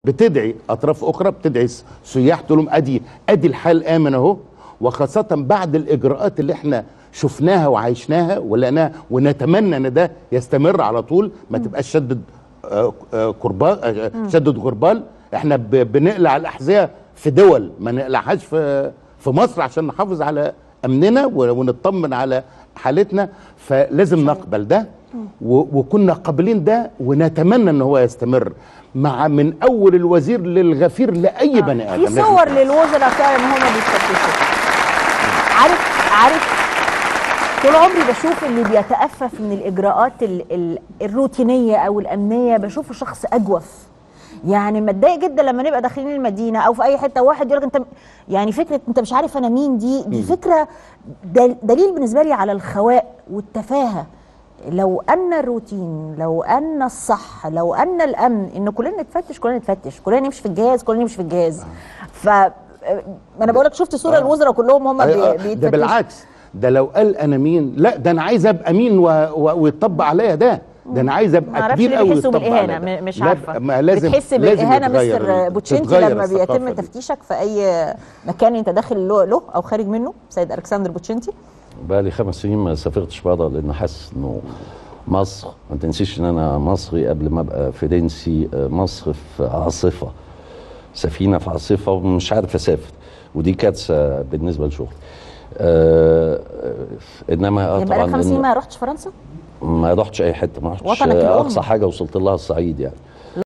بتدعي اطراف اخرى بتدعي س- سياح تقول لهم ادي ادي الحال امن اهو وخاصه بعد الاجراءات اللي احنا شفناها وعايشناها ولقيناها ونتمنى ان ده يستمر على طول ما تبقاش شدد آه، آه، كربال آه، شدد غربال احنا ب- بنقلع الاحذيه في دول ما نقلعهاش في في مصر عشان نحافظ على امننا و- ونطمن على حالتنا فلازم نقبل ده و- وكنا قابلين ده ونتمنى ان هو يستمر مع من اول الوزير للغفير لاي بني ادم في صور للوزراء فعلا ان هم بيتفتشوا عارف عارف طول عمري بشوف اللي بيتأفف من الإجراءات ال ال الروتينية أو الأمنية بشوفه شخص أجوف يعني متضايق جدا لما نبقى داخلين المدينة أو في أي حتة واحد يقول لك أنت يعني فكرة أنت مش عارف أنا مين دي دي فكرة دل دليل بالنسبة لي على الخواء والتفاهة لو أن الروتين لو أن الصح لو أن الأمن إن كلنا نتفتش كلنا نتفتش كلنا نمشي في الجهاز كلنا نمشي في الجهاز ف ما انا بقول لك شفت صوره الوزراء كلهم هم أي- بي- آه، بيتفتشوا ده بالعكس ده لو قال انا مين لا ده انا عايز ابقى مين و... و... ويطبق عليا ده ده انا عايز ما ابقى اعرفش كبير ليه قوي بيحسوا ويطبق بالاهانه عليا ده. م- مش لا، عارفه ما لازم بتحس لازم بالاهانه يتغير مستر ال- بوتشينتي تتغير لما بيتم الثقافة دي. تفتيشك في اي مكان انت داخل له, له او خارج منه سيد الكسندر بوتشينتي بقى لي خمس سنين ما سافرتش بره لان حاسس انه مصر ما تنسيش ان انا مصري قبل ما ابقى فرنسي آه، مصر في عاصفه سفينه في عاصفه ومش عارف اسافر ودي كارثه بالنسبه لشغلي آه آه، انما آه يبقى لك طبعا خمس سنين إن- ما رحتش فرنسا ما رحتش اي حته ما رحتش وطنك آه، الأم. اقصى حاجه وصلت لها الصعيد يعني